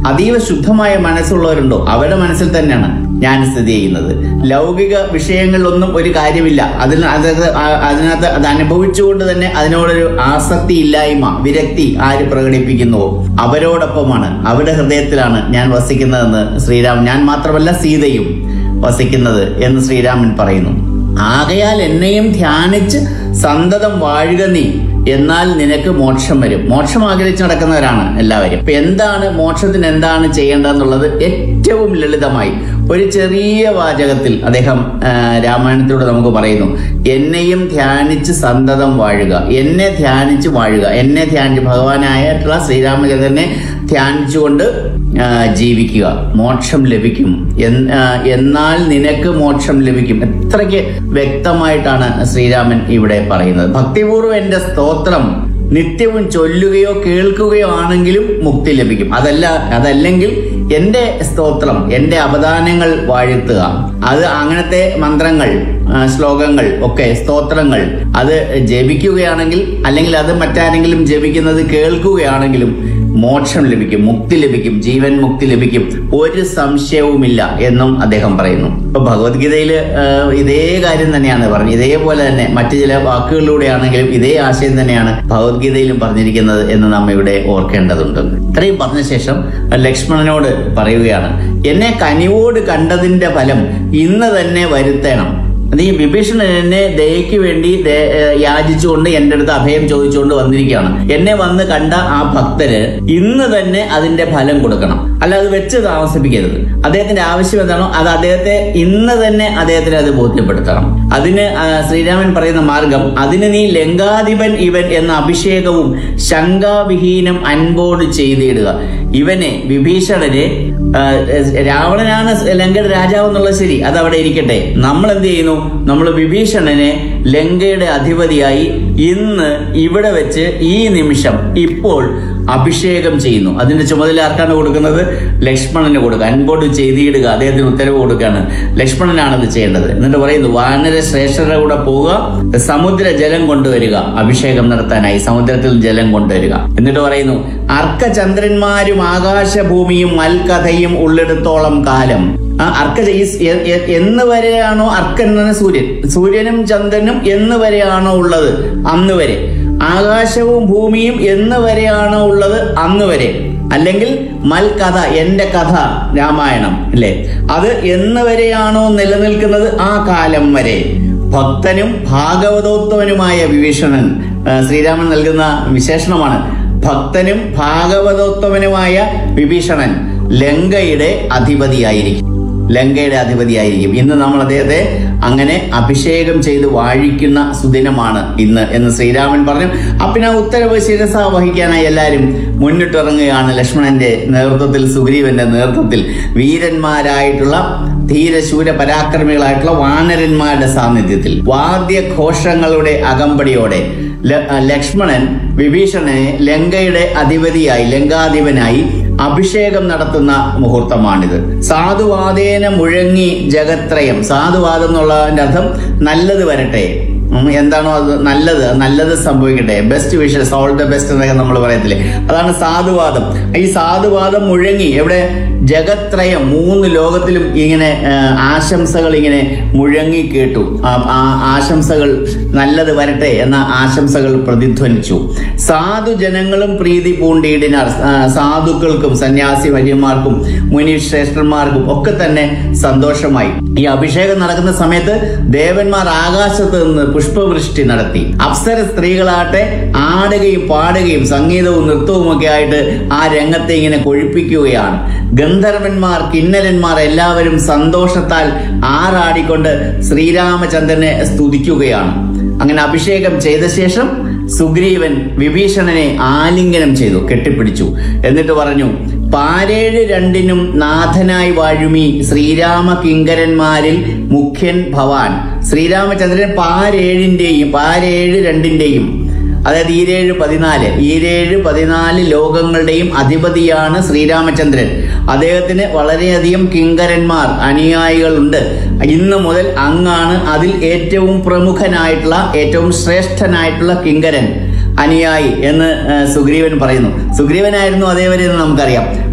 അതീവ ശുദ്ധമായ മനസ്സുള്ളവരുണ്ടോ അവരുടെ മനസ്സിൽ തന്നെയാണ് ഞാൻ സ്ഥിതി ചെയ്യുന്നത് ലൗകിക വിഷയങ്ങളിലൊന്നും ഒരു കാര്യമില്ല അതിന് അതായത് ആ- അതിനകത്ത് അത് അനുഭവിച്ചുകൊണ്ട് തന്നെ അതിനോടൊരു ആസക്തി ഇല്ലായ്മ വിരക്തി ആര് പ്രകടിപ്പിക്കുന്നുവോ അവരോടൊപ്പമാണ് അവരുടെ ഹൃദയത്തിലാണ് ഞാൻ വസിക്കുന്നതെന്ന് ശ്രീരാമൻ ഞാൻ മാത്രമല്ല സീതയും വസിക്കുന്നത് എന്ന് ശ്രീരാമൻ പറയുന്നു ആകയാൽ എന്നെയും ധ്യാനിച്ച് സന്തതം വാഴുക നീ എന്നാൽ നിനക്ക് മോക്ഷം വരും മോക്ഷം ആഗ്രഹിച്ച് നടക്കുന്നവരാണ് എല്ലാവരും ഇപ്പൊ എന്താണ് മോക്ഷത്തിന് എന്താണ് ചെയ്യേണ്ടതെന്നുള്ളത് ഏറ്റവും ലളിതമായി ഒരു ചെറിയ വാചകത്തിൽ അദ്ദേഹം ആ, രാമായണത്തിലൂടെ നമുക്ക് പറയുന്നു എന്നെയും ധ്യാനിച്ച് സന്തതം വാഴുക എന്നെ ധ്യാനിച്ച് വാഴുക എന്നെ ധ്യാനിച്ച് ഭഗവാനായിട്ടുള്ള ശ്രീരാമചന്ദ്രനെ ധ്യാനിച്ചുകൊണ്ട് ആ, ജീവിക്കുക മോക്ഷം ലഭിക്കും എൻ- ആ, എന്നാൽ നിനക്ക് മോക്ഷം ലഭിക്കും എത്രയ്ക്ക് വ്യക്തമായിട്ടാണ് ശ്രീരാമൻ ഇവിടെ പറയുന്നത് ഭക്തിപൂർവ്വം എന്റെ സ്തോത്രം നിത്യവും ചൊല്ലുകയോ കേൾക്കുകയോ ആണെങ്കിലും മുക്തി ലഭിക്കും അതല്ല അതല്ലെങ്കിൽ എന്റെ സ്തോത്രം എന്റെ അവദാനങ്ങൾ വാഴ്ത്തുക അത് അങ്ങനത്തെ മന്ത്രങ്ങൾ ആ, ശ്ലോകങ്ങൾ ഒക്കെ സ്തോത്രങ്ങൾ അത് ജപിക്കുകയാണെങ്കിൽ അല്ലെങ്കിൽ അത് മറ്റാരെങ്കിലും ജപിക്കുന്നത് കേൾക്കുകയാണെങ്കിലും മോക്ഷം ലഭിക്കും മുക്തി ലഭിക്കും ജീവൻ മുക്തി ലഭിക്കും ഒരു സംശയവുമില്ല എന്നും അദ്ദേഹം പറയുന്നു ഇപ്പൊ ഭഗവത്ഗീതയില് ആ, ഇതേ കാര്യം തന്നെയാണ് പറഞ്ഞത് ഇതേപോലെ തന്നെ മറ്റു ചില വാക്കുകളിലൂടെയാണെങ്കിലും ഇതേ ആശയം തന്നെയാണ് ഭഗവത്ഗീതയിലും പറഞ്ഞിരിക്കുന്നത് എന്ന് നാം ഇവിടെ ഓർക്കേണ്ടതുണ്ട് ഇത്രയും പറഞ്ഞ ശേഷം ലക്ഷ്മണനോട് പറയുകയാണ് എന്നെ കനിവോട് കണ്ടതിന്റെ ഫലം ഇന്ന് തന്നെ വരുത്തണം അത് ഈ വിഭീഷണൻ എന്നെ ദയയ്ക്ക് വേണ്ടി ദേ- ഏ, യാചിച്ചുകൊണ്ട് എന്റെ അടുത്ത് അഭയം ചോദിച്ചുകൊണ്ട് വന്നിരിക്കുകയാണ് എന്നെ വന്ന് കണ്ട ആ ഭക്തര് ഇന്ന് തന്നെ അതിന്റെ ഫലം കൊടുക്കണം അല്ല അത് വെച്ച് താമസിപ്പിക്കരുത് അദ്ദേഹത്തിന്റെ ആവശ്യം എന്താണോ അത് അദ്ദേഹത്തെ ഇന്ന് തന്നെ അദ്ദേഹത്തിന് അത് ബോധ്യപ്പെടുത്തണം അതിന് ആ, ശ്രീരാമൻ പറയുന്ന മാർഗം അതിന് നീ ലങ്കാധിപൻ ഇവൻ എന്ന അഭിഷേകവും ശങ്കാവിഹീനം അൻപോട് ചെയ്തിടുക ഇവനെ വിഭീഷണനെ ആ, രാവണനാണ് ലങ്കയുടെ രാജാവ് എന്നുള്ളത് ശരി അത് അവിടെ ഇരിക്കട്ടെ നമ്മൾ എന്ത് ചെയ്യുന്നു നമ്മൾ വിഭീഷണനെ ലങ്കയുടെ അധിപതിയായി ഇന്ന് ഇവിടെ വെച്ച് ഈ നിമിഷം ഇപ്പോൾ അഭിഷേകം ചെയ്യുന്നു അതിന്റെ ചുമതല ആർക്കാണ് കൊടുക്കുന്നത് ലക്ഷ്മണന് കൊടുക്കുക അൻപോട് ചെയ്തിടുക അദ്ദേഹത്തിന് ഉത്തരവ് കൊടുക്കുകയാണ് ലക്ഷ്മണനാണ് ഇത് ചെയ്യേണ്ടത് എന്നിട്ട് പറയുന്നു വാനര ശ്രേഷ്ഠരുടെ കൂടെ പോവുക സമുദ്ര ജലം കൊണ്ടുവരിക അഭിഷേകം നടത്താനായി സമുദ്രത്തിൽ ജലം കൊണ്ടുവരിക എന്നിട്ട് പറയുന്നു അർക്കചന്ദ്രന്മാരും ആകാശഭൂമിയും മൽക്കഥയും ഉള്ളിടത്തോളം കാലം ആ അർക്ക ഈ സ് എ- എ- എന്ന് വരെയാണോ അർക്കൻ എന്ന് പറഞ്ഞാൽ സൂര്യൻ സൂര്യനും ചന്ദ്രനും എന്ന് വരെയാണോ ഉള്ളത് അന്ന് വരെ ആകാശവും ഭൂമിയും എന്ന് വരെയാണോ ഉള്ളത് അന്ന് വരെ അല്ലെങ്കിൽ മൽകഥ എന്റെ കഥ രാമായണം അല്ലേ അത് എന്ന് വരെയാണോ നിലനിൽക്കുന്നത് ആ കാലം വരെ ഭക്തനും ഭാഗവതോത്തമനുമായ വിഭീഷണൻ ആ, ശ്രീരാമൻ നൽകുന്ന വിശേഷണമാണ് ഭക്തനും ഭാഗവതോത്തമനുമായ വിഭീഷണൻ ലങ്കയുടെ അധിപതിയായിരിക്കും ലങ്കയുടെ അധിപതിയായിരിക്കും ഇന്ന് നമ്മൾ അദ്ദേഹത്തെ അങ്ങനെ അഭിഷേകം ചെയ്ത് വാഴിക്കുന്ന സുദിനമാണ് ഇന്ന് എന്ന് ശ്രീരാമൻ പറഞ്ഞു അപ്പിന് ആ ഉത്തരവ് ശിരസ വഹിക്കാനായി എല്ലാവരും മുന്നിട്ടിറങ്ങുകയാണ് ലക്ഷ്മണന്റെ നേതൃത്വത്തിൽ സുഗ്രീവന്റെ നേതൃത്വത്തിൽ വീരന്മാരായിട്ടുള്ള ധീരശൂര പരാക്രമികളായിട്ടുള്ള വാനരന്മാരുടെ സാന്നിധ്യത്തിൽ വാദ്യഘോഷങ്ങളുടെ അകമ്പടിയോടെ ല- ലക്ഷ്മണൻ വിഭീഷണനെ ലങ്കയുടെ അധിപതിയായി ലങ്കാധിപനായി അഭിഷേകം നടത്തുന്ന മുഹൂർത്തമാണിത് സാധുവാദേന മുഴങ്ങി ജഗത്രയം സാധുവാദം എന്നുള്ളതിന്റെ അർത്ഥം നല്ലത് വരട്ടെ ഉം, എന്താണോ അത് നല്ലത് അത് നല്ലത് സംഭവിക്കട്ടെ best wishes all the best എന്നൊക്കെ നമ്മൾ പറയത്തില്ലേ അതാണ് സാധുവാദം ഈ സാധുവാദം മുഴങ്ങി എവിടെ ജഗത്രയം മൂന്ന് ലോകത്തിലും ഇങ്ങനെ ആ, ആശംസകൾ ഇങ്ങനെ മുഴങ്ങി കേട്ടു ആ ആ ആശംസകൾ നല്ലത് വരട്ടെ എന്ന ആശംസകൾ പ്രതിധ്വനിച്ചു സാധു ജനങ്ങളും പ്രീതി പൂണ്ടിയിടിനാർ ആ, സാധുക്കൾക്കും സന്യാസി വര്യന്മാർക്കും മുനിശ്രേഷ്ഠന്മാർക്കും ഒക്കെ തന്നെ സന്തോഷമായി ഈ അഭിഷേകം നടക്കുന്ന സമയത്ത് ദേവന്മാർ ആകാശത്ത് നിന്ന് പുഷ്പവൃഷ്ടി നടത്തി അപ്സര സ്ത്രീകളാട്ടെ ആടുകയും പാടുകയും സംഗീതവും നൃത്തവും ഒക്കെ ആയിട്ട് ആ രംഗത്തെ ഇങ്ങനെ കൊഴിപ്പിക്കുകയാണ് ഗന്ധർവന്മാർ കിന്നരന്മാർ എല്ലാവരും സന്തോഷത്താൽ ആറാടിക്കൊണ്ട് ശ്രീരാമചന്ദ്രനെ സ്തുതിക്കുകയാണ് അങ്ങനെ അഭിഷേകം ചെയ്ത ശേഷം സുഗ്രീവൻ വിഭീഷണനെ ആലിംഗനം ചെയ്തു കെട്ടിപ്പിടിച്ചു എന്നിട്ട് പറഞ്ഞു പാരേഴ് രണ്ടിനും നാഥനായി വാഴുമി ശ്രീരാമ കിങ്കരന്മാരിൽ മുഖ്യൻ ഭവാൻ ശ്രീരാമചന്ദ്രൻ പാരേഴിന്റെയും പാരേഴ് രണ്ടിന്റെയും അതായത് ഈരേഴ് പതിനാല് ഈരേഴ് പതിനാല് ലോകങ്ങളുടെയും അധിപതിയാണ് ശ്രീരാമചന്ദ്രൻ അദ്ദേഹത്തിന് വളരെയധികം കിങ്കരന്മാർ അനുയായികളുണ്ട് ഇന്ന് മുതൽ അങ്ങാണ് അതിൽ ഏറ്റവും പ്രമുഖനായിട്ടുള്ള ഏറ്റവും ശ്രേഷ്ഠനായിട്ടുള്ള കിങ്കരൻ അനുയായി എന്ന് ആ, സുഗ്രീവൻ പറയുന്നു സുഗ്രീവനായിരുന്നു അതേവരെ എന്ന് നമുക്കറിയാം